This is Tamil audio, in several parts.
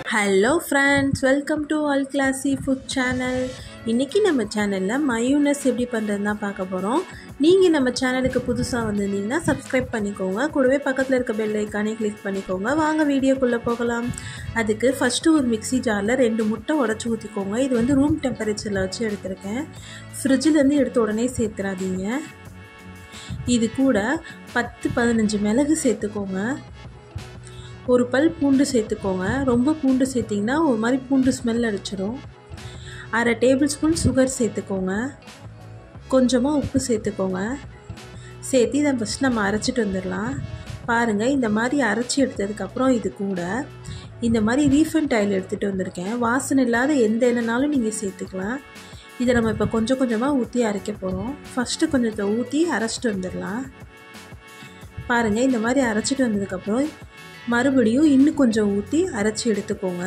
hello friends welcome to all classy food channel இன்றைக்கி நம்ம சேனலில் மயூனஸ் எப்படி பண்ணுறது தான் பார்க்க போகிறோம் நீங்கள் நம்ம சேனலுக்கு புதுசாக வந்திருந்தீங்கன்னா சப்ஸ்கிரைப் பண்ணிக்கோங்க கூடவே பக்கத்தில் இருக்க பெல் ஐக்கானே கிளிக் பண்ணிக்கோங்க வாங்க வீடியோக்குள்ளே போகலாம் அதுக்கு ஃபஸ்ட்டு ஒரு மிக்ஸி ஜாரில் ரெண்டு முட்டை உடச்சி ஊற்றிக்கோங்க இது வந்து ரூம் டெம்பரேச்சரில் வச்சு எடுத்திருக்கேன் ஃப்ரிட்ஜிலேருந்து எடுத்து உடனே சேர்த்துறாதீங்க இது கூட பத்து பதினஞ்சு மிளகு சேர்த்துக்கோங்க ஒரு பல் பூண்டு சேர்த்துக்கோங்க ரொம்ப பூண்டு சேர்த்திங்கன்னா ஒரு மாதிரி பூண்டு ஸ்மெல் அடிச்சிடும் அரை டேபிள் ஸ்பூன் சுகர் சேர்த்துக்கோங்க கொஞ்சமாக உப்பு சேர்த்துக்கோங்க சேர்த்து இதை ஃபஸ்ட் நம்ம அரைச்சிட்டு வந்துடலாம் பாருங்கள் இந்த மாதிரி அரைச்சி எடுத்ததுக்கப்புறம் இது கூட இந்த மாதிரி ரீஃபண்ட் ஆயில் எடுத்துகிட்டு வந்திருக்கேன் வாசனை இல்லாத எந்த எண்ணெய்னாலும் நீங்கள் சேர்த்துக்கலாம் இதை நம்ம இப்போ கொஞ்சம் கொஞ்சமாக ஊற்றி அரைக்க போகிறோம் ஃபஸ்ட்டு கொஞ்சத்தை ஊற்றி அரைச்சிட்டு வந்துடலாம் பாருங்கள் இந்த மாதிரி அரைச்சிட்டு வந்ததுக்கப்புறம் மறுபடியும் இன்னும் கொஞ்சம் ஊற்றி அரைச்சி எடுத்துக்கோங்க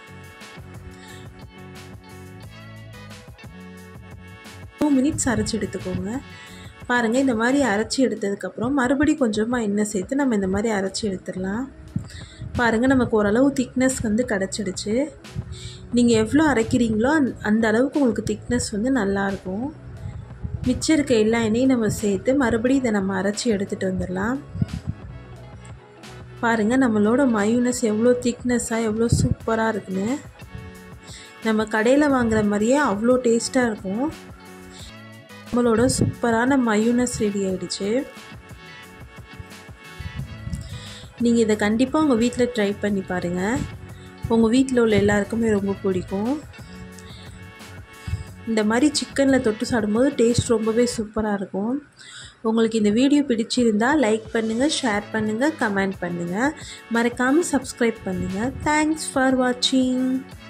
டூ மினிட்ஸ் அரைச்சி எடுத்துக்கோங்க பாருங்கள் இந்த மாதிரி அரைச்சி எடுத்ததுக்கப்புறம் மறுபடியும் கொஞ்சமாக எண்ணெய் சேர்த்து நம்ம இந்த மாதிரி அரைச்சி எடுத்துடலாம் பாருங்கள் நமக்கு ஓரளவு திக்னஸ் வந்து கிடச்சிடுச்சு நீங்கள் எவ்வளோ அரைக்கிறீங்களோ அந் அந்த அளவுக்கு உங்களுக்கு திக்னஸ் வந்து நல்லாயிருக்கும் மிச்சம் இருக்க எல்லா எண்ணெயும் நம்ம சேர்த்து மறுபடியும் இதை நம்ம அரைச்சி எடுத்துகிட்டு வந்துடலாம் பாருங்கள் நம்மளோட மயூனஸ் எவ்வளோ திக்னஸ்ஸாக எவ்வளோ சூப்பராக இருக்குன்னு நம்ம கடையில் வாங்குகிற மாதிரியே அவ்வளோ டேஸ்ட்டாக இருக்கும் நம்மளோட சூப்பரான மயூனஸ் ரெடி ஆகிடுச்சு நீங்கள் இதை கண்டிப்பாக உங்கள் வீட்டில் ட்ரை பண்ணி பாருங்கள் உங்கள் வீட்டில் உள்ள எல்லாருக்குமே ரொம்ப பிடிக்கும் இந்த மாதிரி சிக்கனில் தொட்டு சாப்பிடும்போது டேஸ்ட் ரொம்பவே சூப்பராக இருக்கும் உங்களுக்கு இந்த வீடியோ பிடிச்சிருந்தால் லைக் பண்ணுங்கள் ஷேர் பண்ணுங்கள் கமெண்ட் பண்ணுங்கள் மறக்காமல் சப்ஸ்கிரைப் பண்ணுங்கள் தேங்க்ஸ் ஃபார் வாட்சிங்